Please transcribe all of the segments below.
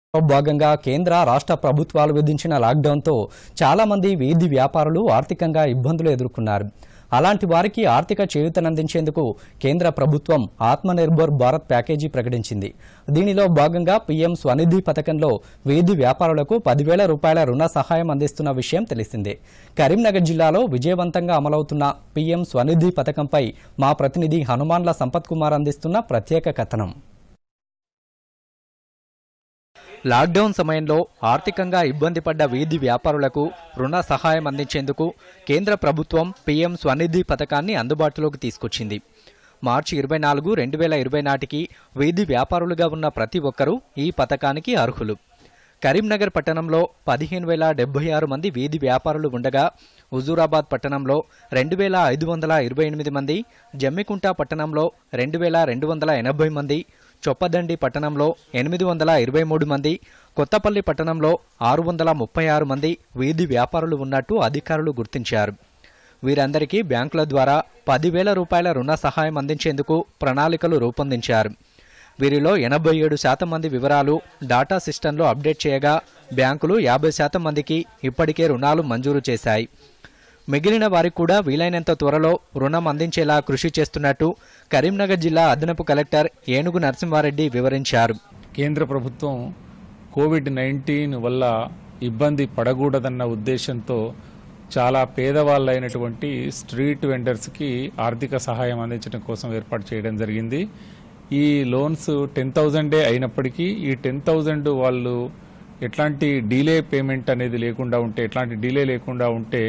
భాగంగా కేంద్ర రాష్ట్ర ప్రభుత్వాలు విధించిన లాక్డౌన్తో చాలా మంది వీధి వ్యాపారులు ఆర్థికంగా ఇబ్బందులు ఎదుర్కొన్నారు అలాంటి వారికి ఆర్థిక చేయూతనందించేందుకు కేంద్ర ప్రభుత్వం ఆత్మనిర్భర్ భారత్ ప్యాకేజీ ప్రకటించింది దీనిలో భాగంగా పీఎం స్వనిధి పథకంలో వీధి వ్యాపారులకు పదివేల రూపాయల రుణ సహాయం అందిస్తున్న విషయం తెలిసిందే కరీంనగర్ జిల్లాలో విజయవంతంగా అమలవుతున్న పీఎం స్వనిధి పథకంపై మా ప్రతినిధి హనుమాన్ల సంపత్ కుమార్ అందిస్తున్న ప్రత్యేక కథనం లాక్డౌన్ సమయంలో ఆర్థికంగా ఇబ్బంది పడ్డ వీధి వ్యాపారులకు రుణ సహాయం అందించేందుకు కేంద్ర ప్రభుత్వం పీఎం స్వనిధి పథకాన్ని అందుబాటులోకి తీసుకొచ్చింది మార్చి ఇరవై నాలుగు రెండు వేల ఇరవై నాటికి వీధి వ్యాపారులుగా ఉన్న ప్రతి ఒక్కరూ ఈ పథకానికి అర్హులు కరీంనగర్ పట్టణంలో పదిహేను వేల డెబ్బై ఆరు మంది వీధి వ్యాపారులు ఉండగా హుజూరాబాద్ పట్టణంలో రెండు వేల ఐదు వందల ఇరవై ఎనిమిది మంది జమ్మికుంట పట్టణంలో రెండు వేల రెండు వందల ఎనభై మంది చొప్పదండి పట్టణంలో ఎనిమిది వందల ఇరవై మూడు మంది కొత్తపల్లి పట్టణంలో ఆరు వందల ముప్పై ఆరు మంది వీధి వ్యాపారులు ఉన్నట్టు అధికారులు గుర్తించారు వీరందరికీ బ్యాంకుల ద్వారా పదివేల రూపాయల రుణ సహాయం అందించేందుకు ప్రణాళికలు రూపొందించారు వీరిలో ఎనభై ఏడు శాతం మంది వివరాలు డాటా సిస్టంలో అప్డేట్ చేయగా బ్యాంకులు యాభై శాతం మందికి ఇప్పటికే రుణాలు మంజూరు చేశాయి మిగిలిన వారికి కూడా వీలైనంత త్వరలో రుణం అందించేలా కృషి చేస్తున్నట్టు కరీంనగర్ జిల్లా అదనపు కలెక్టర్ ఏనుగు నరసింహారెడ్డి వివరించారు కేంద్ర ప్రభుత్వం కోవిడ్ నైన్టీన్ వల్ల ఇబ్బంది పడకూడదన్న ఉద్దేశంతో చాలా పేదవాళ్ళైనటువంటి స్ట్రీట్ వెండర్స్కి ఆర్థిక సహాయం అందించడం కోసం ఏర్పాటు చేయడం జరిగింది ఈ లోన్స్ టెన్ థౌజండే అయినప్పటికీ ఈ టెన్ థౌజండ్ వాళ్ళు ఎట్లాంటి డీలే పేమెంట్ అనేది లేకుండా ఉంటే ఎట్లాంటి డీలే లేకుండా ఉంటే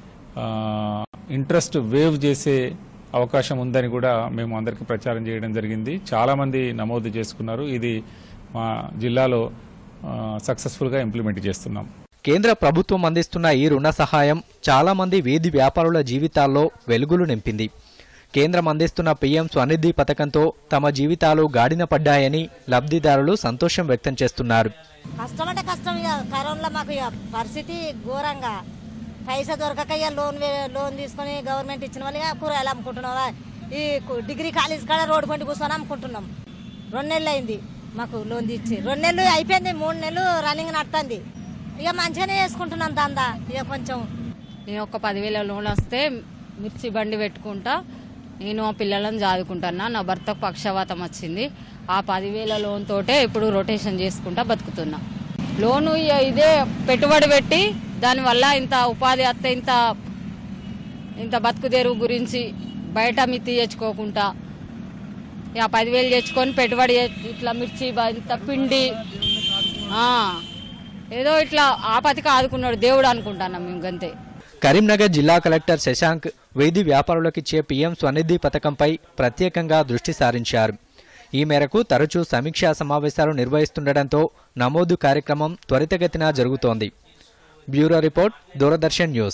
ఇంట్రెస్ట్ వేవ్ చేసే అవకాశం ఉందని కూడా మేము అందరికీ ప్రచారం చేయడం జరిగింది చాలామంది నమోదు చేసుకున్నారు ఇది మా జిల్లాలో సక్సెస్ఫుల్గా ఇంప్లిమెంట్ చేస్తున్నాం కేంద్ర ప్రభుత్వం అందిస్తున్న ఈ రుణ సహాయం చాలా మంది వీధి వ్యాపారుల జీవితాల్లో వెలుగులు నింపింది కేంద్రం అందిస్తున్న పీఎం స్వనిధి పథకంతో తమ జీవితాలు గాడిన పడ్డాయని లబ్ధిదారులు సంతోషం వ్యక్తం చేస్తున్నారు కష్టం అంటే కష్టం ఇక కరోనాలో మాకు ఇక పరిస్థితి ఘోరంగా పైసా దొరకక ఇక లోన్ వే- లోన్ తీసుకొని గవర్నమెంట్ ఇచ్చిన వాళ్ళు ఇక కూరగాయలు అమ్ముకుంటున్నాం ఈ కు- డిగ్రీ కాలేజ్ కాడ రోడ్డు పంటి కూర్చొని అమ్ముకుంటున్నాం రెండు నెలలు అయింది మాకు లోన్ ఇచ్చి రెండు నెలలు అయిపోయింది మూడు నెలలు రన్నింగ్ నడుతుంది ఇక మంచిగానే చేసుకుంటున్నాం దందా ఇక కొంచెం నేను ఒక పదివేల లోన్ వస్తే మిర్చి బండి పెట్టుకుంటా నేను ఆ పిల్లలను చదువుకుంటున్నా నా భర్తకు పక్షవాతం వచ్చింది ఆ పదివేల లోన్ తోటే ఇప్పుడు రొటేషన్ చేసుకుంటా బతుకుతున్నా లోను ఇ- ఇదే పెట్టుబడి పెట్టి దానివల్ల ఇంత ఉపాధి అత్త ఇంత ఇంత బతుకు తెరువు గురించి బయట మిత్తి తెచ్చుకోకుండా ఇక పదివేలు తెచ్చుకొని పెట్టుబడి చే- ఇట్లా మిర్చి బ- ఇంత పిండి ఆ, ఏదో ఇట్లా ఆపతికి ఆదుకున్నాడు దేవుడు అనుకుంటున్నాం మేము గంతే కరీంనగర్ జిల్లా కలెక్టర్ శశాంక్ వీధి వ్యాపారులకిచ్చే పీఎం స్వనిధి పథకంపై ప్రత్యేకంగా దృష్టి సారించారు ఈ మేరకు తరచూ సమీక్షా సమావేశాలు నిర్వహిస్తుండటంతో నమోదు కార్యక్రమం త్వరితగతిన జరుగుతోంది బ్యూరో రిపోర్ట్ దూరదర్శన్ న్యూస్